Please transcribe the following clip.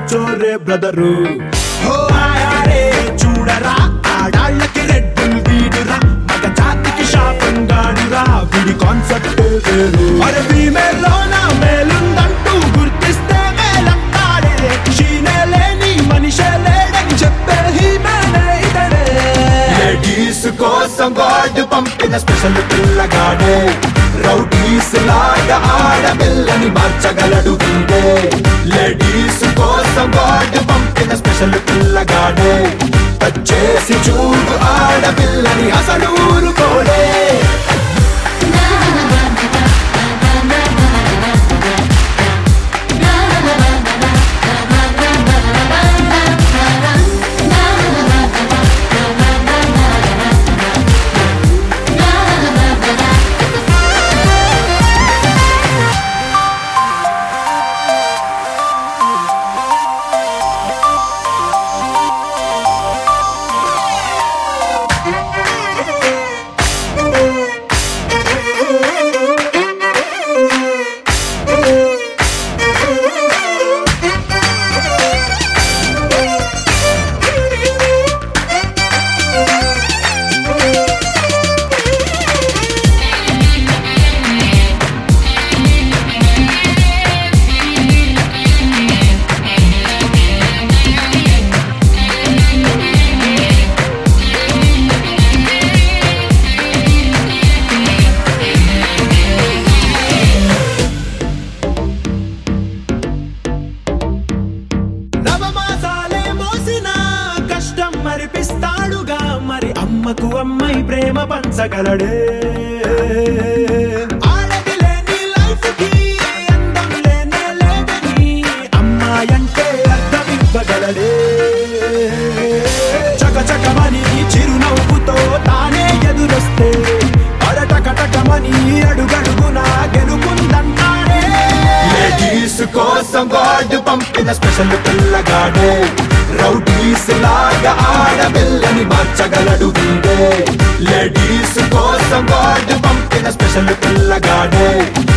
కూర్చోరే brother హో ఆయారే చూడరా ఆడాళ్ళకి red bull వీడురా మగ జాతికి శాపంగాడురా వీడి కాన్సెప్ట్ వేరు అరే ఫీమేల్ లోన మేలుందంటూ గుర్తిస్తే మేలంటాడే షీనే లేని మనిషే లేడని చెప్పే హీమేనే ఇతడే లేడీస్ కోసం గాడ్ పంపిన స్పెషల్ పిల్లగాడే రౌడీస్ లాగా ఆడపిల్లని మార్చగలడు వీడే లేడీస్ కోసం గాడ్ పంపిన స్పెషల్ పిల్లగాడే టచ్ చేసి చూడు ఆడపిల్లని అసలు ఊరుకోడే నవమాసాలే మోసిన కష్టం మరిపిస్తాడుగా మరి అమ్మకు అమ్మాయి ప్రేమ పంచగలడే ఆడది లేని లైఫ్ కి అందం లేనే లేదని అమ్మాయంటే అర్థం ఇవ్వగలడే చకచకమని చిరునవ్వుతో తానే ఎదురొస్తే అడటకటకమని అడుగడుగునా గెలుపుందంటాడే లేడీస్ కోసం గాడ్ పంపిన స్పెషల్ పిల్లగాడే రౌడీస్ లాగా ఆడపిల్లని మార్చగలడు వీడే లేడీస్ కోసం గాడ్ పంపిన స్పెషల్ పిల్లగాడే